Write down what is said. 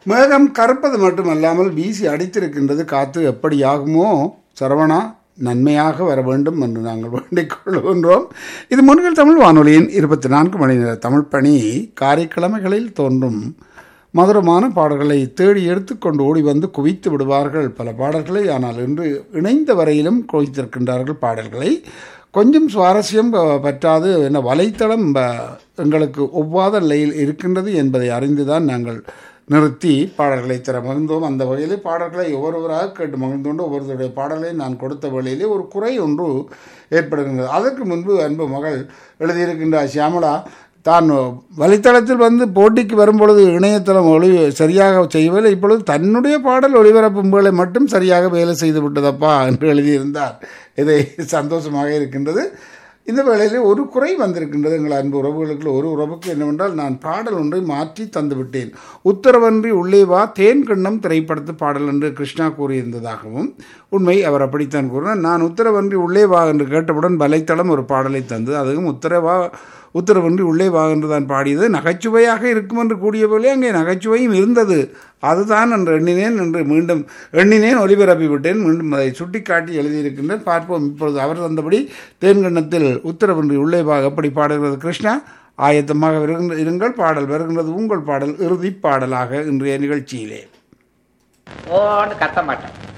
மேகம் கருப்பது மட்டுமல்லாமல் வீசி அடித்திருக்கின்றது காத்து எப்படியாகுமோ சரவணா நன்மையாக வர வேண்டும் என்று நாங்கள் வேண்டிக் கொள்கின்றோம் இது முன்கள் தமிழ் வானொலியின் இருபத்தி நான்கு மணி நேர தமிழ் பணி காரைக்கிழமைகளில் தோன்றும் மதுரமான பாடல்களை தேடி எடுத்துக்கொண்டு ஓடி வந்து குவித்து விடுவார்கள் பல பாடல்களை ஆனால் இன்று இணைந்த வரையிலும் குவித்திருக்கின்றார்கள் பாடல்களை கொஞ்சம் சுவாரஸ்யம் ப- பற்றாது என்ன வலைத்தளம் ப- எங்களுக்கு ஒவ்வாத நிலையில் இருக்கின்றது என்பதை அறிந்துதான் நாங்கள் நிறுத்தி பாடல்களை தர மகிழ்ந்தோம் அந்த வகையிலே பாடல்களை ஒவ்வொருவராக கேட்டு மகிழ்ந்தோண்டு ஒவ்வொருவருடைய பாடலை நான் கொடுத்த வேளையிலே ஒரு குறை ஒன்று ஏற்படுகின்றது அதற்கு முன்பு அன்பு மகள் எழுதியிருக்கின்ற சியாமளா தான் வலைத்தளத்தில் வந்து போட்டிக்கு வரும்பொழுது இணையதளம் ஒளி சரியாக செய்யவில்லை இப்பொழுது தன்னுடைய பாடல் ஒளிபரப்பும் வேலை மட்டும் சரியாக வேலை செய்து விட்டதப்பா என்று எழுதியிருந்தார் இதை சந்தோஷமாக இருக்கின்றது இந்த வேளையிலே ஒரு குறை வந்திருக்கின்றது எங்கள் அன்பு உறவுகளுக்கு ஒரு உறவுக்கு என்னவென்றால் நான் பாடல் ஒன்றை மாற்றி தந்து விட்டேன் உத்தரவன்றி உள்ளே வா தேன் கிண்ணம் திரைப்படத்து பாடல் என்று கிருஷ்ணா கூறியிருந்ததாகவும் உண்மை அவர் அப்படித்தான் கூறினார் நான் உத்தரவன்றி உள்ளே வா என்று கேட்டவுடன் வலைத்தளம் ஒரு பாடலை தந்து அதுவும் உத்தரவா உத்தரவின்றி உள்ளே வா என்று தான் பாடியது நகைச்சுவையாக இருக்கும் என்று கூடியபோலே அங்கே நகைச்சுவையும் இருந்தது அதுதான் என்று எண்ணினேன் என்று மீண்டும் எண்ணினேன் ஒலிபரப்பி விட்டேன் மீண்டும் அதை சுட்டிக்காட்டி எழுதியிருக்கின்றேன் பார்ப்போம் இப்பொழுது அவர் தந்தபடி தேன்கண்ணத்தில் உத்தரவின்றி உள்ளே வா எப்படி பாடுகிறது கிருஷ்ணா ஆயத்தமாக வருகின்ற- இருங்கள் பாடல் வருகின்றது உங்கள் பாடல் இறுதிப் பாடலாக இன்றைய நிகழ்ச்சியிலே ஓன்னு கத்த மாட்டேன்